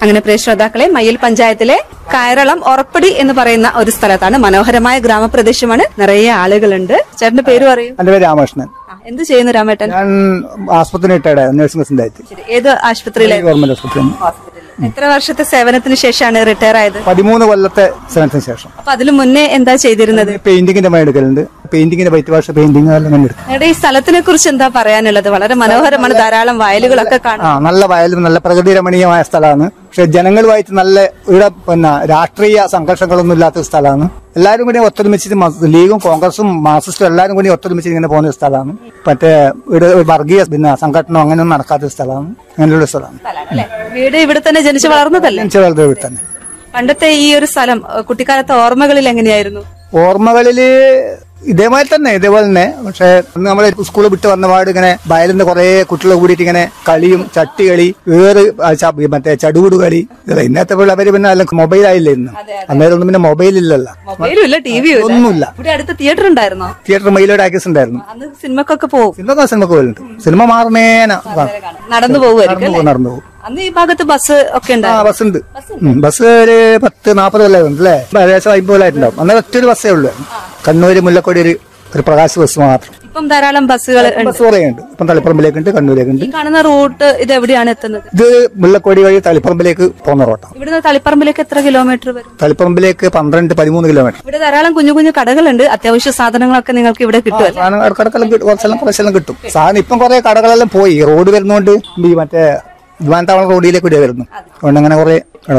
അങ്ങനെ പ്രിയ ശ്രോതാക്കളെ മയ്യിൽ പഞ്ചായത്തിലെ കയറളം ഒറപ്പടി എന്ന് പറയുന്ന ഒരു സ്ഥലത്താണ് മനോഹരമായ ഗ്രാമപ്രദേശമാണ് നിറയെ ആളുകളുണ്ട് ചേട്ടന്റെ പേര് പറയൂ എന്റെ പേര് രാമകൃഷ്ണൻ ആ, എന്ത് ചെയ്യുന്നു രാമേട്ടൻ ഞാൻ ആസ്പത്രി ഇട്ടയുടെ നഴ്സിംഗ് അസിസ്റ്റന്റ് ശരി, ഏത് ആശുപത്രിയിലെ ഗവൺമെന്റ് ആസ്പത്രി എത്ര വർഷത്തെ സേവനത്തിന് ശേഷമാണ് റിട്ടയർ ആയത് പതിമൂന്ന് കൊല്ലത്തെ സേവനത്തിന് ശേഷം അപ്പൊ അതിനു മുന്നേ എന്താ ചെയ്തിരുന്നത് പെയിന്റിങ്ങിന്റെ പണി എടുക്കലുണ്ട് പെയിന്റിങ്ങിന്റെ വൈറ്റ് വാഷ് പെയിന്റിങ് എല്ലാം ഇങ്ങനെ എടുക്കും നിങ്ങളുടെ ഈ സ്ഥലത്തിനെ കുറിച്ച് എന്താ പറയാനുള്ളത് വളരെ മനോഹരമാണ് ധാരാളം വയലുകളൊക്കെ കാണാം ആ നല്ല വയലും നല്ല പ്രകൃതി രമണീയമായ സ്ഥലമാണ് പക്ഷെ ജനങ്ങളുമായിട്ട് നല്ല ഇവിടെ പിന്നെ രാഷ്ട്രീയ സംഘർഷങ്ങളൊന്നും ഇല്ലാത്ത സ്ഥലമാണ് എല്ലാവരും കൂടി ഒത്തൊരുമിച്ചിട്ട് മ- ലീഗും കോൺഗ്രസും മാർക്സിസ്റ്റും എല്ലാവരും കൂടി ഒത്തൊരുമിച്ച് ഇങ്ങനെ പോകുന്ന ഒരു സ്ഥലമാണ് മറ്റേ ഇവിടെ ഒരു വർഗീയ പിന്നെ സംഘടന അങ്ങനെയൊന്നും നടക്കാത്ത ഒരു സ്ഥലമാണ് അങ്ങനെയുള്ള ഒരു സ്ഥലമാണ് അല്ലെ വീട് ഇവിടെ തന്നെ ജനിച്ചു വളർന്നതല്ലേ ജനിച്ച വളർന്ന വീട്ടിൽ തന്നെ പണ്ടത്തെ ഈ ഒരു സ്ഥലം ഏഹ്, കുട്ടിക്കാലത്തെ ഓർമ്മകളിൽ എങ്ങനെയായിരുന്നു ഓർമ്മകളില് ഇതേമാതിരി തന്നെ ഇതേപോലെ തന്നെ പക്ഷെ അന്ന് നമ്മള് സ്കൂൾ വിട്ട് വന്ന പാട് ഇങ്ങനെ വയലിന്റെ കുറെ കുട്ടികൾ കൂടിയിട്ട് ഇങ്ങനെ കളിയും ചട്ടി കളി വേറെ ആ ച- മറ്റേ ചടുകുട് കളി ഇതല്ല ഇന്നത്തെ പിള്ളേര് പിന്നെ അല്ല മൊബൈൽ ആയില്ലേ ഇന്ന് അന്നേരം ഒന്നും പിന്നെ മൊബൈൽ ഇല്ലല്ലോ മൊബൈലും ഇല്ല ടിവിയും ഇല്ല ഒന്നുമില്ല ഇവിടെ അടുത്ത് തിയേറ്റർ ഉണ്ടായിരുന്നോ തിയേറ്റർ മയിലോട് ആക്സസ് ഉണ്ടായിരുന്നു അന്ന് സിനിമക്കൊക്കെ പോകും സിനിമ സിനിമക്ക് പോലുണ്ട് സിനിമ മാറുന്നേന നടന്നു പോകുമായിരിക്കും നടന്നു പോകും നടന്നു പോകും അന്ന് ഈ ഭാഗത്ത് ബസ് ഒക്കെ ആ ഉണ്ടായിരുന്നു ബസ് ഉണ്ട് ഉം, ബസ് ഒരു പത്ത് നാപ്പത് കൊല്ലമായിട്ടുണ്ട് അല്ലേ ഏകദേശം അമ്പത് കൊല്ലമായിട്ടുണ്ടാവും അന്നേരം ഒറ്റ ഒരു ബസ്സേ ഉള്ളൂ കണ്ണൂര് മുല്ലക്കൊടി ഒരു ഒരു പ്രകാശ് ബസ് മാത്രം ഇപ്പം ധാരാളം ബസ്സുകൾ ഉണ്ട് ബസ് കുറേ ഉണ്ട് ഇപ്പം തളിപ്പറമ്പിലേക്കുണ്ട് കണ്ണൂരേക്കുണ്ട് ഈ കാണുന്ന റൂട്ട് ഇത് എവിടെയാണ് എത്തുന്നത് ഇത് മുല്ലക്കൊടി വഴി തളിപ്പറമ്പിലേക്ക് പോകുന്ന റോട്ടാണ് ഇവിടുന്ന് തളിപ്പറമ്പിലേക്ക് എത്ര കിലോമീറ്റർ വരും തളിപ്പറമ്പിലേക്ക് പന്ത്രണ്ട് പതിമൂന്ന് കിലോമീറ്റർ ഇവിടെ ധാരാളം കുഞ്ഞു കുഞ്ഞു കടകളുണ്ട് അത്യാവശ്യ സാധനങ്ങളൊക്കെ നിങ്ങൾക്ക് ഇവിടെ കിട്ടുമല്ലോ സാധനം ഇടക്കിടക്കെല്ലാം കിട്ടും കുറച്ചെല്ലാം കുറച്ചെല്ലാം കിട്ടും സാധനം ഇപ്പം കുറെ കടകളെല്ലാം പോയി റോഡ് വരുന്നോണ്ട് ഈ മറ്റേ വിമാനത്താവളം റോഡിലേക്ക് കൂടി വരുന്നു അതുകൊണ്ട് അങ്ങനെ കുറെ